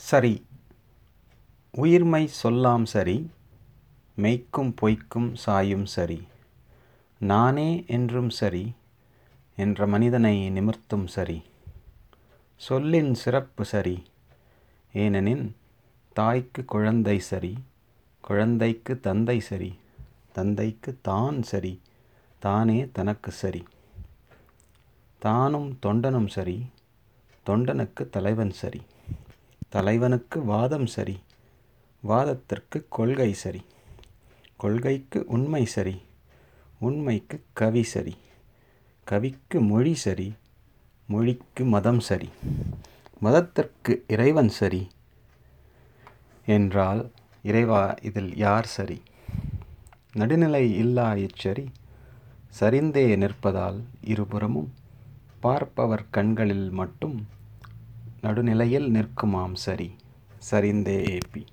சரி உயிர்மை சொல்லாம் சரி மெய்க்கும் பொய்க்கும் சாயும் சரி நானே என்றும் சரி என்ற மனிதனை நிமிர்த்தும் சரி சொல்லின் சிறப்பு சரி ஏனெனின் தாய்க்கு குழந்தை சரி குழந்தைக்கு தந்தை சரி தந்தைக்கு தான் சரி தானே தனக்கு சரி தானும் தொண்டனும் சரி தொண்டனுக்கு தலைவன் சரி தலைவனுக்கு வாதம் சரி வாதத்திற்கு கொள்கை சரி கொள்கைக்கு உண்மை சரி உண்மைக்கு கவி சரி கவிக்கு மொழி சரி மொழிக்கு மதம் சரி மதத்திற்கு இறைவன் சரி என்றால் இறைவா இதில் யார் சரி நடுநிலை இல்லா இச்சரி சரிந்தே நிற்பதால் இருபுறமும் பார்ப்பவர் கண்களில் மட்டும் நடுநிலையில் நிற்குமாம் சரி சரிந்தே ஏப்பி